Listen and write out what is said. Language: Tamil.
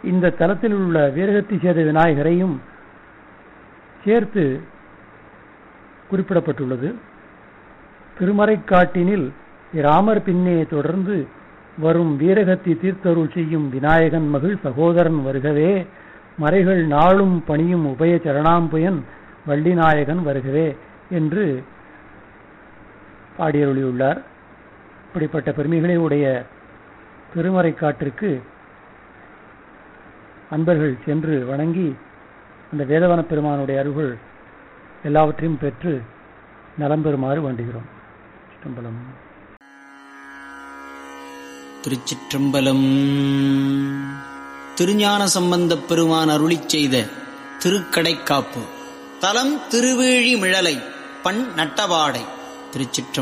இந்த தலத்தில் உள்ள வீரகத்தி சேத விநாயகரையும் சேர்த்து குறிப்பிடப்பட்டுள்ளது திருமறைக்காட்டினில் ராமர் பின்னே தொடர்ந்து வரும் வீரகத்தி தீர்த்தருள் செய்யும் விநாயகன் மகிழ் சகோதரன் வருகவே மறைகள் நாளும் பணியும் உபய சரணாம்புயன் வள்ளிநாயகன் வருகவே என்று பாடியருளியுள்ளார் இப்படிப்பட்ட பெருமைகளை உடைய திருமறைக்காட்டிற்கு அன்பர்கள் சென்று வணங்கி அந்த வேதவன பெருமானுடைய அருள் எல்லாவற்றையும் பெற்று நலம் பெறுமாறு வேண்டுகிறோம் சிற்றம்பலம் திருச்சிற்றம்பலம் திருஞான சம்பந்தப் பெருமான் அருளிச் செய்த திருக்கடைக்காப்பு தலம் திருவேழி மிழலை பண் நட்டவாடை திருச்சிற்றம்பலம்